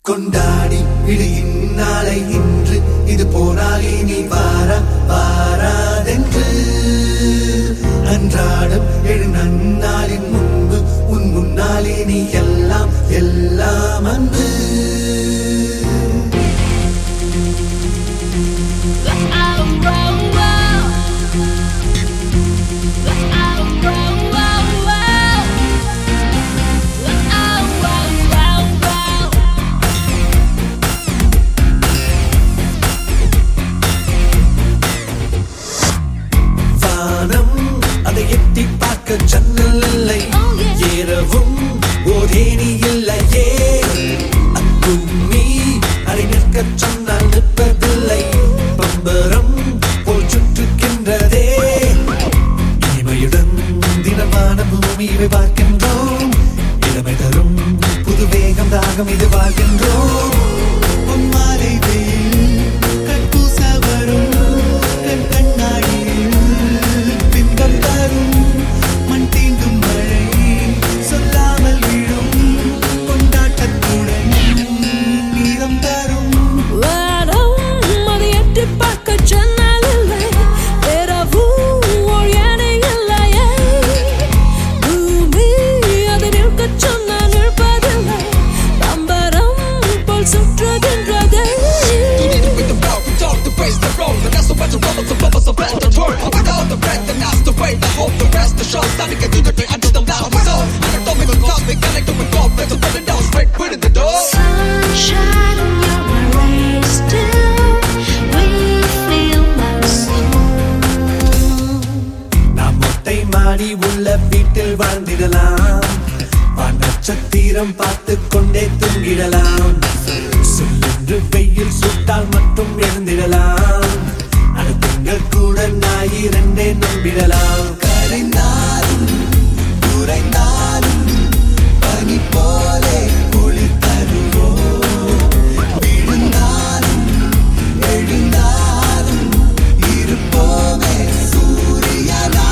கொண்டாடி விடு இந்நாளை இன்று இது போனால் இனி வாரா வாராதென்று அன்றாடம் எழு நன்னாளின் முன்பு உன் முன்னால் இனி எல்லாம் எல்லாம் அன்பு வானம் அதை எட்டி பார்க்க ஜன்னல் இல்லை Oh, yeah. ஏறவும் ஓர் ஏணி இல்லையே அக்கும்மி அதை நிற்கச் சொன்னால் நிற்பதில்லை பம்பரம் போல் சுற்றுகின்றதே இனிமையுடன் தினமான பூமி இவை பார்க்கின்றோம் இளமை தரும் புது வேகம் தாகம் இது வாழ்கின்றோம் பொன்மாலை வெயில் கட்பூச வரும் கண் கண்ணாடியில் பின்பம் தரும் மண் தீண்டும் மழை சொல்லாமல் விழும் கொண்டாட்டத்துடன் நீரம் தரும் சுற்றுகின்றதே with the rock, we talk the praise the road, but that's the way to roll, the bubbles, the blast the twirl. I got all the breath, and that's the way, the hope, the rest, the show, starting to do the thing, I just don't know what's up. I don't know, cosmic, connect with God, let's put it down, straight, put it the door. Sunshine, you're my ray still. We feel my soul. நாம் மொட்டை மாடி உள்ள வீட்டில் வாழ்ந்திடலாம் வான் நட்சத்திரம் பார்த்து கொண்டே தூங்கிடலாம் சொல்லென்று வெயில் சுட்டால் மட்டும் எழுந்திடலாம் அடுத்தங்கள் கூட ஞாயிறண்டே நம்பிடலாம் கரைந்தாலும் குறைந்தாலும் பனி போலே குளிர் தருவோம் விழுந்தாலும் எழுந்தாலும் இருப்போமே சூரியனா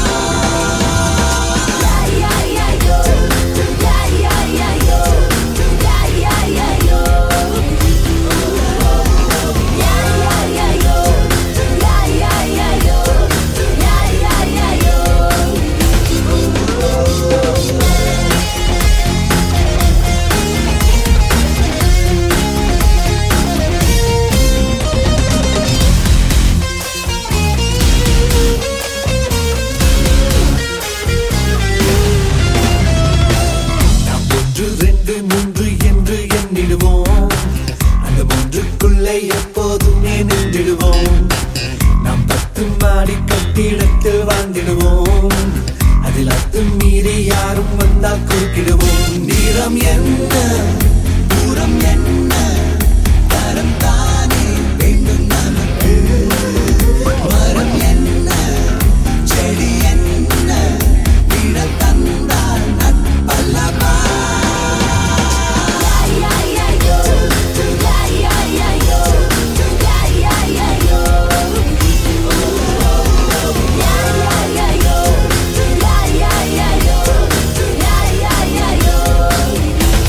நாம் ஒன்று ரெண்டு மூன்று என்று எண்ணிடுவோம் அந்த மூன்றுக்குள்ளே எப்போதுமே நின்றிடுவோம் நாம் பத்து மாடி கட்டிடத்தில் வாழ்ந்திடுவோம் அதில் அத்து மீறி யாரும் வந்தால் குறுக்கிடுவோம் நிறம் என்ன தூரம் என்ன தரம் தானே வேண்டும் நமக்கு மரம் என்ன செடி என்ன நிழல் தந்தால் நட்பல்லவா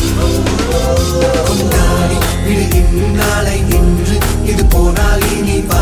கொண்டாடி விடு இந்நாளை இன்று இது போனால் இனி